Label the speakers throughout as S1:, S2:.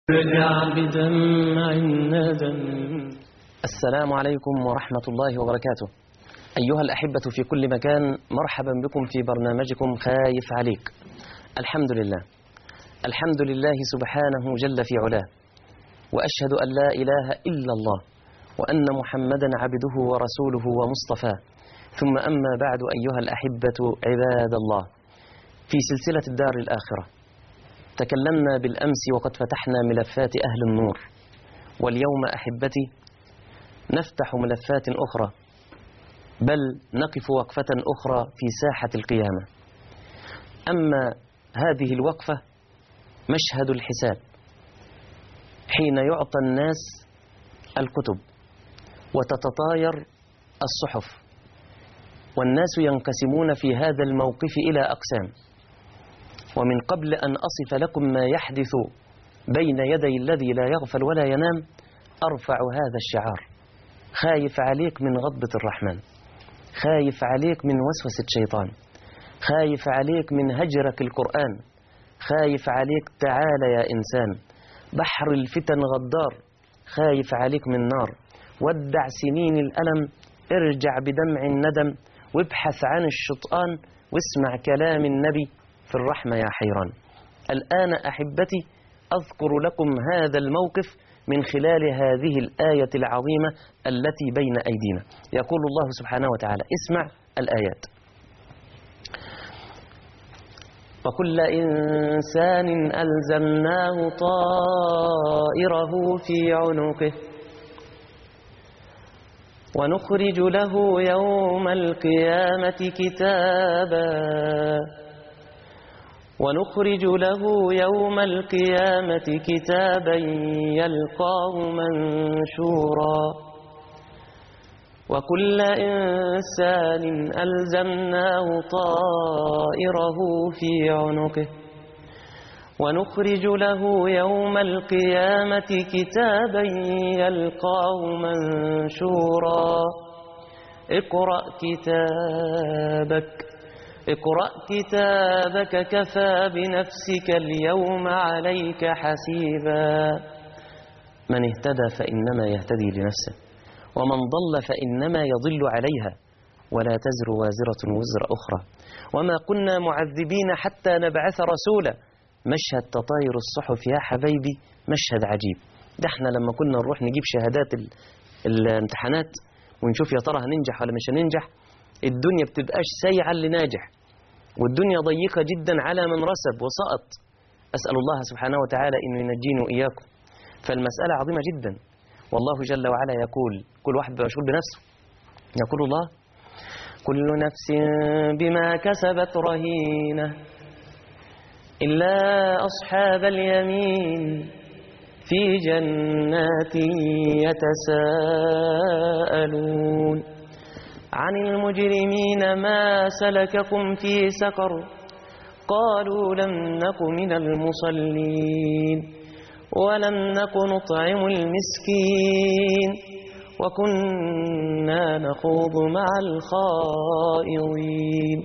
S1: ارجع بدمع الندم السلام عليكم ورحمة الله وبركاته أيها الأحبة في كل مكان مرحبا بكم في برنامجكم خايف عليك الحمد لله الحمد لله سبحانه جل في علاه وأشهد أن لا إله إلا الله وأن محمدا عبده ورسوله ومصطفاه ثم أما بعد أيها الأحبة عباد الله في سلسلة الدار الآخرة تكلمنا بالأمس وقد فتحنا ملفات أهل النور واليوم أحبتي نفتح ملفات أخرى بل نقف وقفة أخرى في ساحة القيامة أما هذه الوقفة مشهد الحساب حين يعطى الناس الكتب وتتطاير الصحف والناس ينقسمون في هذا الموقف إلى أقسام ومن قبل أن أصف لكم ما يحدث بين يدي الذي لا يغفل ولا ينام أرفع هذا الشعار خايف عليك من غضبة الرحمن خايف عليك من وسوسة شيطان خايف عليك من هجرك القرآن خايف عليك تعال يا إنسان بحر الفتن غدار خايف عليك من نار ودع سنين الألم ارجع بدمع الندم وابحث عن الشطآن واسمع كلام النبي في الرحمة يا حيران الآن أحبتي أذكر لكم هذا الموقف من خلال هذه الآية العظيمة التي بين أيدينا يقول الله سبحانه وتعالى اسمع الآيات وكل إنسان ألزمناه طائره في عنقه ونخرج له يوم القيامة كتابا ونخرج له يوم القيامة كتابا يلقاه منشورا وكل إنسان ألزمناه طائره في عنقه ونخرج له يوم القيامة كتابا يلقاه منشورا اقرأ كتابك اقرأ كتابك كفى بنفسك اليوم عليك حسيبا من اهتدى فإنما يهتدي لنفسه ومن ضل فإنما يضل عليها ولا تزر وازرة وزر أخرى وما كنا معذبين حتى نبعث رسولا مشهد تطاير الصحف يا حبايبي مشهد عجيب ده احنا لما كنا نروح نجيب شهادات ال... الامتحانات ونشوف يا ترى هننجح ولا مش هننجح الدنيا بتبقاش سايعة اللي ناجح والدنيا ضيقة جدا على من رسب وسقط أسأل الله سبحانه وتعالى أنه ينجيني وإياكم فالمسألة عظيمة جدا والله جل وعلا يقول كل واحد مشغول بنفسه يقول الله كل نفس بما كسبت رهينة إلا أصحاب اليمين في جنات يتساءلون عن المجرمين ما سلككم في سقر قالوا لم نك من المصلين ولم نك نطعم المسكين وكنا نخوض مع الخائضين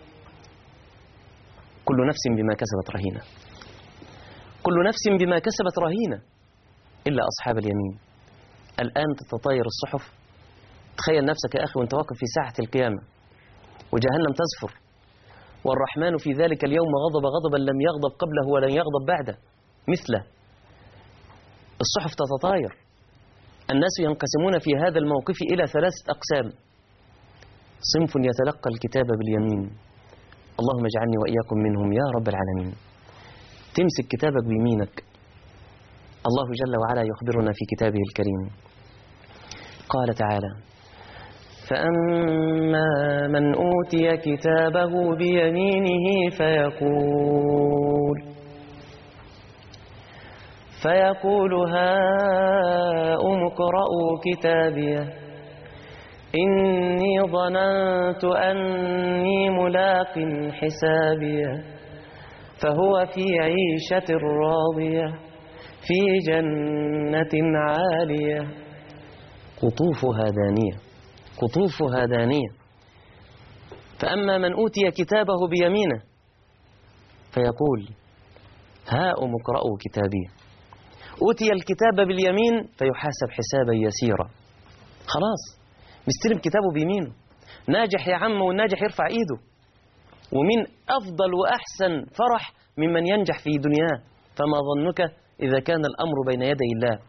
S1: كل نفس بما كسبت رهينة كل نفس بما كسبت رهينة إلا أصحاب اليمين الآن تتطاير الصحف تخيل نفسك يا أخي وانت واقف في ساحة القيامة وجهنم تزفر والرحمن في ذلك اليوم غضب غضبا لم يغضب قبله ولن يغضب بعده مثله الصحف تتطاير الناس ينقسمون في هذا الموقف إلى ثلاثة أقسام صنف يتلقى الكتاب باليمين اللهم اجعلني وإياكم منهم يا رب العالمين تمسك كتابك بيمينك الله جل وعلا يخبرنا في كتابه الكريم قال تعالى فأما من أوتي كتابه بيمينه فيقول فيقول هاؤم اقرءوا كتابيه إني ظننت أني ملاق حسابيه فهو في عيشة راضية في جنة عالية قطوفها دانية قطوفها دانية فأما من أوتي كتابه بيمينه فيقول هاؤم اقرأوا كتابي أوتي الكتاب باليمين فيحاسب حسابا يسيرا خلاص مستلم كتابه بيمينه ناجح يا عم والناجح يرفع ايده ومين أفضل وأحسن فرح ممن ينجح في دنياه فما ظنك إذا كان الأمر بين يدي الله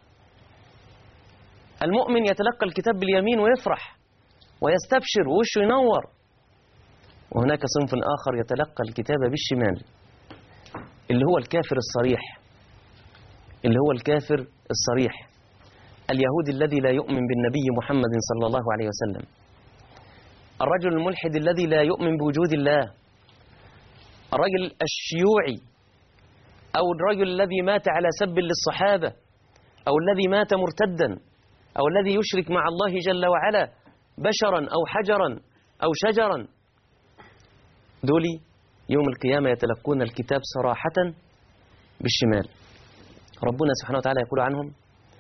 S1: المؤمن يتلقى الكتاب باليمين ويفرح ويستبشر ووشه ينور وهناك صنف آخر يتلقى الكتاب بالشمال اللي هو الكافر الصريح اللي هو الكافر الصريح اليهودي الذي لا يؤمن بالنبي محمد صلى الله عليه وسلم الرجل الملحد الذي لا يؤمن بوجود الله الرجل الشيوعي أو الرجل الذي مات على سب للصحابة أو الذي مات مرتدا أو الذي يشرك مع الله جل وعلا بشرا أو حجرا أو شجرا دولي يوم القيامة يتلقون الكتاب صراحة بالشمال ربنا سبحانه وتعالى يقول عنهم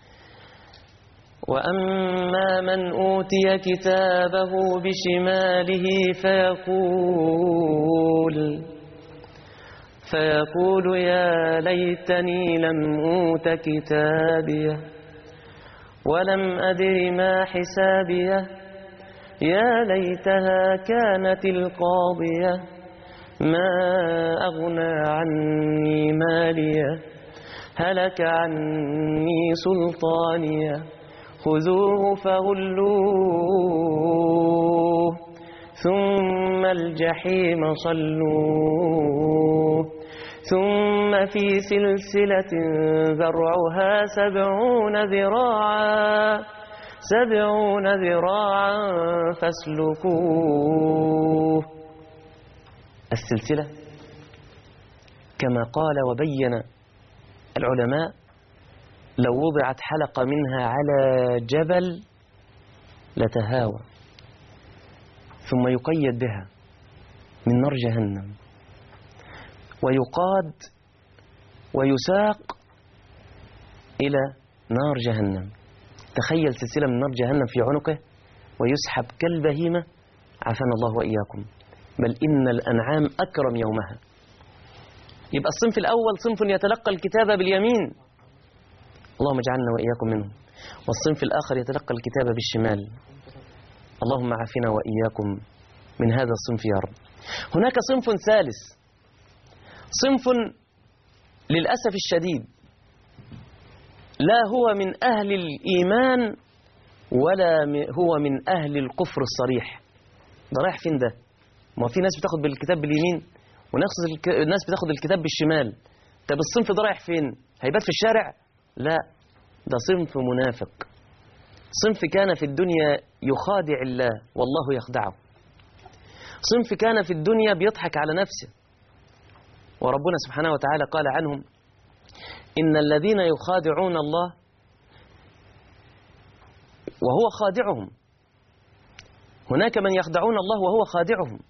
S1: وأما من أوتي كتابه بشماله فيقول فيقول يا ليتني لم أوت كتابيه ولم أدر ما حسابيه يا ليتها كانت القاضية ما أغنى عني ماليه هلك عني سلطانيه خذوه فغلوه ثم الجحيم صلوه ثم في سلسلة ذرعها سبعون ذراعا سبعون ذراعا فاسلكوه السلسلة كما قال وبين العلماء لو وضعت حلقة منها على جبل لتهاوى ثم يقيد بها من نار جهنم ويقاد ويساق إلى نار جهنم تخيل سلسلة من نار جهنم في عنقه ويسحب كالبهيمة عافانا الله وإياكم بل إن الأنعام أكرم يومها يبقى الصنف الأول صنف يتلقى الكتاب باليمين اللهم اجعلنا وإياكم منهم والصنف الآخر يتلقى الكتاب بالشمال اللهم عافنا وإياكم من هذا الصنف يا رب هناك صنف ثالث صنف للأسف الشديد لا هو من أهل الإيمان ولا هو من أهل الكفر الصريح ده رايح فين ده ما في ناس بتاخد بالكتاب باليمين وناس بتاخد الكتاب بالشمال طب الصنف ده رايح فين هيبات في الشارع لا ده صنف منافق صنف كان في الدنيا يخادع الله والله يخدعه صنف كان في الدنيا بيضحك على نفسه وربنا سبحانه وتعالى قال عنهم إن الذين يخادعون الله وهو خادعهم هناك من يخدعون الله وهو خادعهم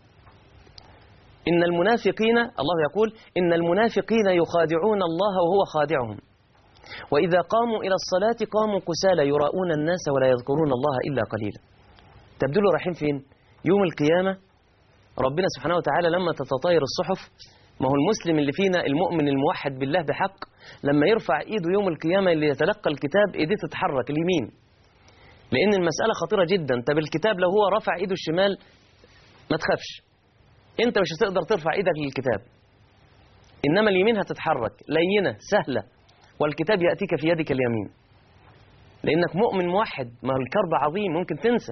S1: إن المنافقين الله يقول إن المنافقين يخادعون الله وهو خادعهم وإذا قاموا إلى الصلاة قاموا كسالى يراؤون الناس ولا يذكرون الله إلا قليلا تبدو له رايحين فين يوم القيامة ربنا سبحانه وتعالى لما تتطاير الصحف ما هو المسلم اللي فينا المؤمن الموحد بالله بحق لما يرفع ايده يوم القيامة اللي يتلقى الكتاب ايديه تتحرك اليمين لان المسألة خطيرة جدا طب الكتاب لو هو رفع ايده الشمال ما تخافش انت مش هتقدر ترفع ايدك للكتاب انما اليمين هتتحرك لينة سهلة والكتاب يأتيك في يدك اليمين لانك مؤمن موحد ما الكرب عظيم ممكن تنسى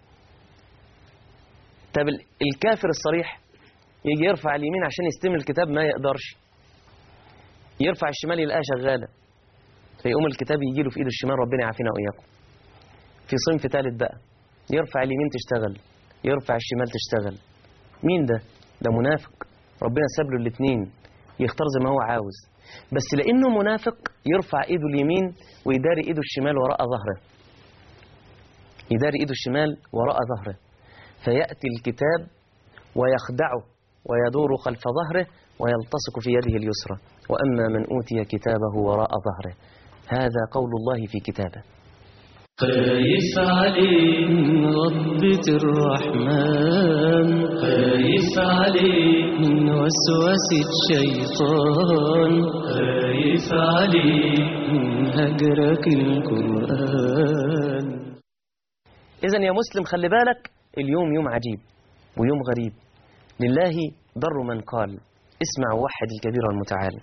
S1: طب الكافر الصريح يجي يرفع اليمين عشان يستلم الكتاب ما يقدرش يرفع الشمال يلاقيها شغالة فيقوم الكتاب يجي له في ايده الشمال ربنا يعافينا واياكم في صنف ثالث بقى يرفع اليمين تشتغل يرفع الشمال تشتغل مين ده ده منافق ربنا ساب له الاثنين يختار زي ما هو عاوز بس لانه منافق يرفع ايده اليمين ويداري ايده الشمال وراء ظهره يداري ايده الشمال وراء ظهره فياتي الكتاب ويخدعه ويدور خلف ظهره ويلتصق في يده اليسرى وأما من أوتي كتابه وراء ظهره هذا قول الله في كتابه
S2: خايف عليك
S1: من غضبة الرحمن
S2: خايف عليك
S1: من وسوسة الشيطان
S2: خايف عليك
S1: من هجرك القرآن إذا يا مسلم خلي بالك اليوم يوم عجيب ويوم غريب لله ضر من قال اسمع وحد الكبير المتعال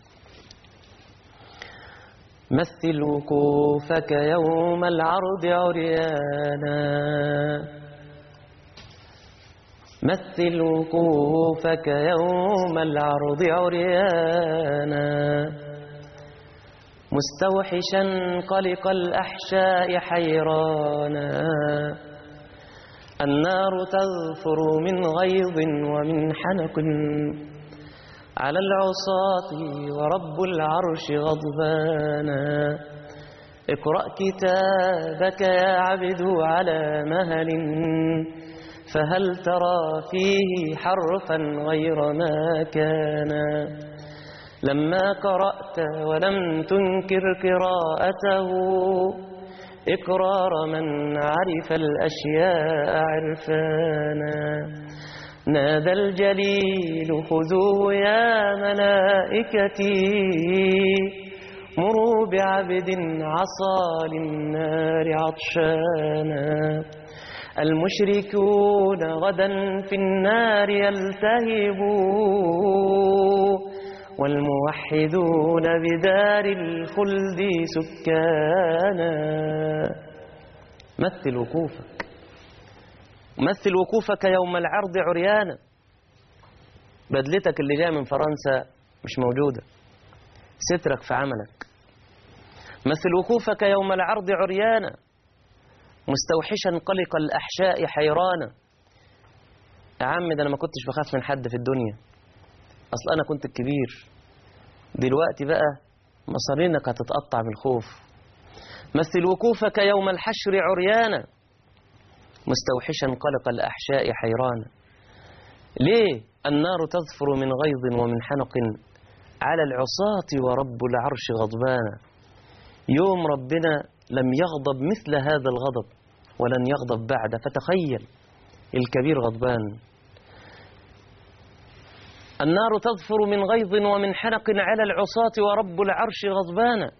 S1: مثل وقوفك يوم العرض عريانا مثل وقوفك يوم العرض عريانا مستوحشا قلق الأحشاء حيرانا النار تظفر من غيظ ومن حنق على العصاة ورب العرش غضبانا اقرأ كتابك يا عبد على مهل فهل ترى فيه حرفا غير ما كان لما قرأت ولم تنكر قراءته إقرار من عرف الأشياء عرفانا نادى الجليل خذوه يا ملائكتي مروا بعبد عصى للنار عطشانا المشركون غدا في النار يلتهبوا والموحدون بدار الخلد سكانا مثل وقوفك مثل وقوفك يوم العرض عريانا بدلتك اللي جايه من فرنسا مش موجودة سترك في عملك مثل وقوفك يوم العرض عريانا مستوحشا قلق الأحشاء حيرانا يا عم ده أنا ما كنتش بخاف من حد في الدنيا أصل أنا كنت الكبير دلوقتي بقى مصارينك هتتقطع من الخوف مثل وقوفك يوم الحشر عريانا مستوحشا قلق الأحشاء حيرانا ليه النار تظفر من غيظ ومن حنق على العصاة ورب العرش غضبانا يوم ربنا لم يغضب مثل هذا الغضب ولن يغضب بعد فتخيل الكبير غضبان النار تظفر من غيظ ومن حنق على العصاة ورب العرش غضبانا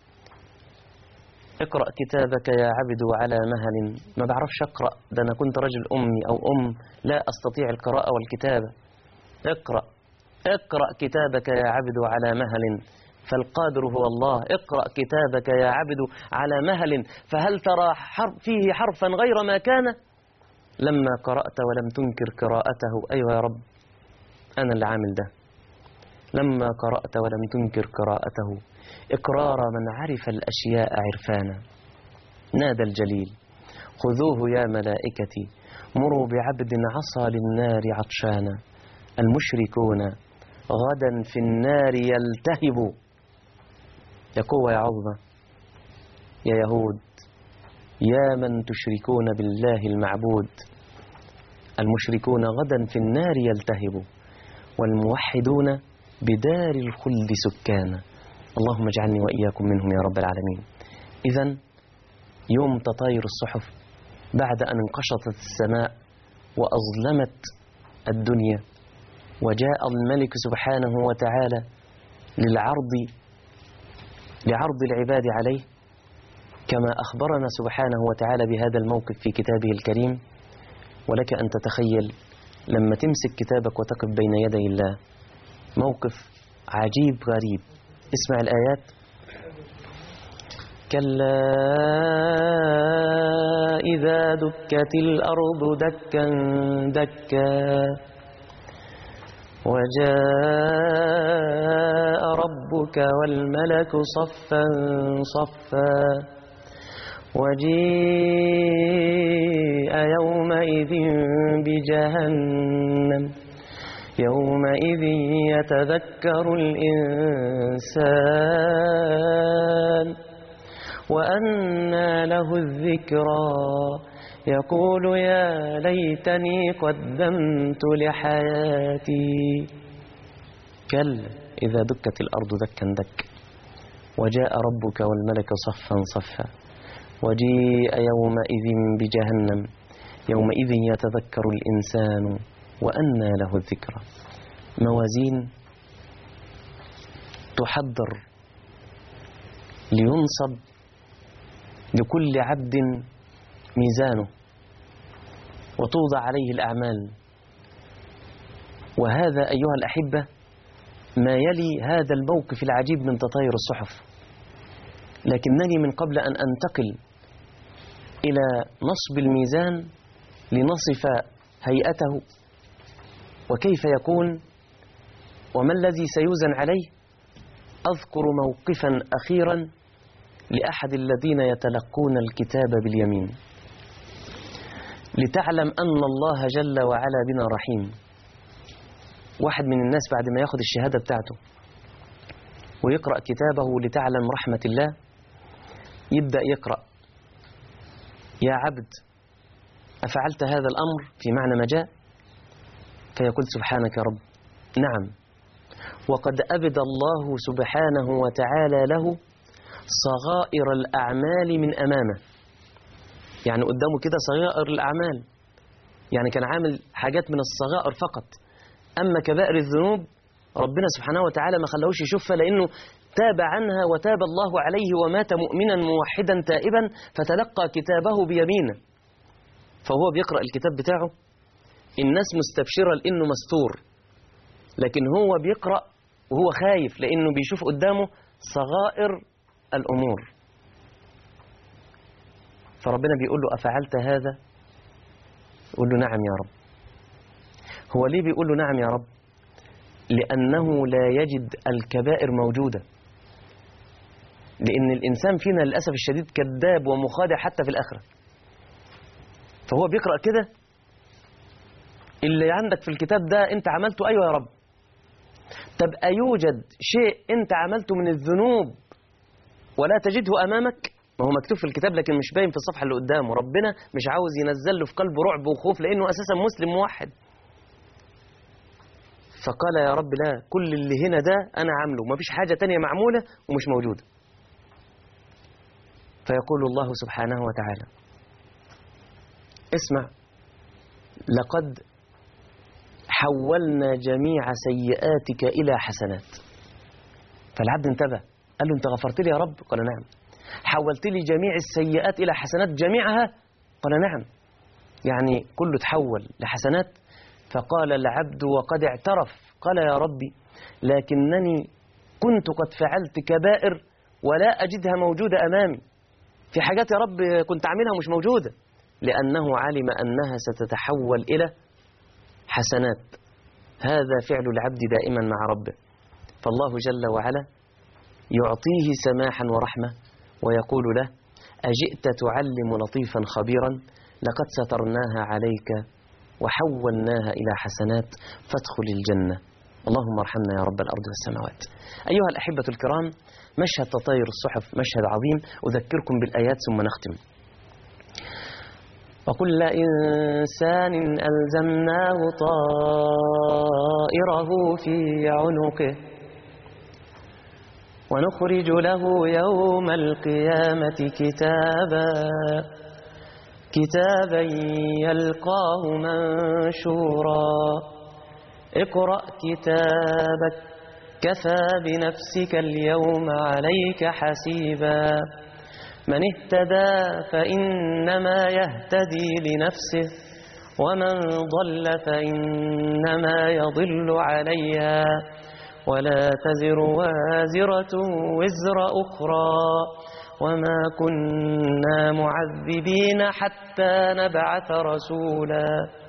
S1: اقرأ كتابك يا عبد على مهل ما بعرفش أقرأ ده أنا كنت رجل أمي أو أم لا أستطيع القراءة والكتابة اقرأ اقرأ كتابك يا عبد على مهل فالقادر هو الله اقرأ كتابك يا عبد على مهل فهل ترى حرف فيه حرفا غير ما كان لما قرأت ولم تنكر قراءته أيها يا رب أنا اللي عامل ده لما قرأت ولم تنكر قراءته إقرار من عرف الأشياء عرفانا نادى الجليل خذوه يا ملائكتي مروا بعبد عصى للنار عطشانا المشركون غدا في النار يلتهبوا يا قوة يا عظمة يا يهود يا من تشركون بالله المعبود المشركون غدا في النار يلتهبوا والموحدون بدار الخلد سكانا اللهم اجعلني وإياكم منهم يا رب العالمين إذا يوم تطاير الصحف بعد أن انقشطت السماء وأظلمت الدنيا وجاء الملك سبحانه وتعالى للعرض لعرض العباد عليه كما أخبرنا سبحانه وتعالى بهذا الموقف في كتابه الكريم ولك أن تتخيل لما تمسك كتابك وتقف بين يدي الله موقف عجيب غريب اسمع الآيات كلا إذا دكت الأرض دكا دكا وجاء ربك والملك صفا صفا وجيء يومئذ بجهنم يومئذ يتذكر الإنسان وأنى له الذكرى يقول يا ليتني قدمت لحياتي كلا إذا دكت الأرض دكا دك وجاء ربك والملك صفا صفا وجيء يومئذ بجهنم يومئذ يتذكر الإنسان وأنى له الذكرى موازين تحضر لينصب لكل عبد ميزانه وتوضع عليه الأعمال وهذا أيها الأحبة ما يلي هذا الموقف العجيب من تطاير الصحف لكنني من قبل أن أنتقل إلى نصب الميزان لنصف هيئته وكيف يكون وما الذي سيوزن عليه أذكر موقفا أخيرا لأحد الذين يتلقون الكتاب باليمين لتعلم أن الله جل وعلا بنا رحيم واحد من الناس بعد ما ياخد الشهادة بتاعته ويقرأ كتابه لتعلم رحمة الله يبدأ يقرأ يا عبد أفعلت هذا الأمر في معنى ما جاء فيقول سبحانك يا رب نعم وقد أبدى الله سبحانه وتعالى له صغائر الأعمال من أمامه يعني قدامه كده صغائر الأعمال يعني كان عامل حاجات من الصغائر فقط أما كبائر الذنوب ربنا سبحانه وتعالى ما خلاهوش يشوفها لأنه تاب عنها وتاب الله عليه ومات مؤمنا موحدا تائبا فتلقى كتابه بيمينه فهو بيقرأ الكتاب بتاعه الناس مستبشرة لأنه مستور لكن هو بيقرأ وهو خايف لأنه بيشوف قدامه صغائر الأمور فربنا بيقول له أفعلت هذا يقول له نعم يا رب هو ليه بيقول له نعم يا رب لأنه لا يجد الكبائر موجودة لأن الإنسان فينا للأسف الشديد كذاب ومخادع حتى في الآخرة فهو بيقرأ كده اللي عندك في الكتاب ده أنت عملته أيوة يا رب طب أيوجد شيء أنت عملته من الذنوب ولا تجده أمامك ما هو مكتوب في الكتاب لكن مش باين في الصفحة اللي قدامه ربنا مش عاوز ينزل له في قلبه رعب وخوف لأنه أساسا مسلم موحد فقال يا رب لا كل اللي هنا ده أنا عامله مفيش حاجة تانية معمولة ومش موجودة فيقول الله سبحانه وتعالى اسمع لقد حولنا جميع سيئاتك إلى حسنات فالعبد انتبه قال له انت غفرت لي يا رب قال نعم حولت لي جميع السيئات إلى حسنات جميعها قال نعم يعني كله تحول لحسنات فقال العبد وقد اعترف قال يا ربي لكنني كنت قد فعلت كبائر ولا أجدها موجودة أمامي في حاجات يا رب كنت عاملها مش موجودة لأنه علم أنها ستتحول إلى حسنات هذا فعل العبد دائما مع ربه فالله جل وعلا يعطيه سماحا ورحمة ويقول له أجئت تعلم لطيفا خبيرا لقد سترناها عليك وحولناها إلى حسنات فادخل الجنة اللهم ارحمنا يا رب الأرض والسماوات أيها الأحبة الكرام مشهد تطاير الصحف مشهد عظيم أذكركم بالآيات ثم نختم وكل إنسان ألزمناه طائره في عنقه ونخرج له يوم القيامة كتابا كتابا يلقاه منشورا اقرأ كتابك كفى بنفسك اليوم عليك حسيبا من اهتدى فإنما يهتدي لنفسه ومن ضل فإنما يضل عليها ولا تزر وازرة وزر أخرى وما كنا معذبين حتى نبعث رسولا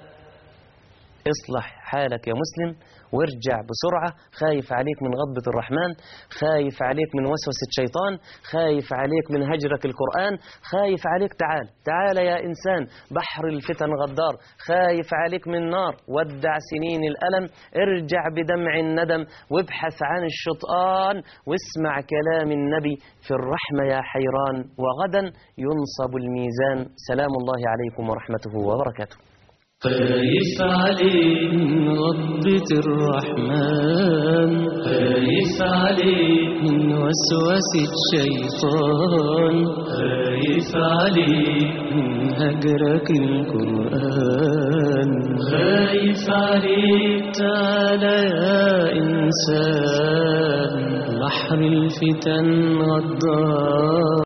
S1: اصلح حالك يا مسلم وارجع بسرعة خايف عليك من غضبة الرحمن خايف عليك من وسوسة شيطان خايف عليك من هجرك القرآن خايف عليك تعال تعال يا إنسان بحر الفتن غدار خايف عليك من نار ودع سنين الألم ارجع بدمع الندم وابحث عن الشطآن واسمع كلام النبي في الرحمة يا حيران وغدا ينصب الميزان سلام الله عليكم ورحمته وبركاته
S2: خايف عليك
S1: من غضبة الرحمن
S2: خايف عليك
S1: من وسوسة الشيطان
S2: خايف عليك
S1: من هجرك القرآن
S2: خايف عليك
S1: تعالى يا إنسان بحر الفتن غدار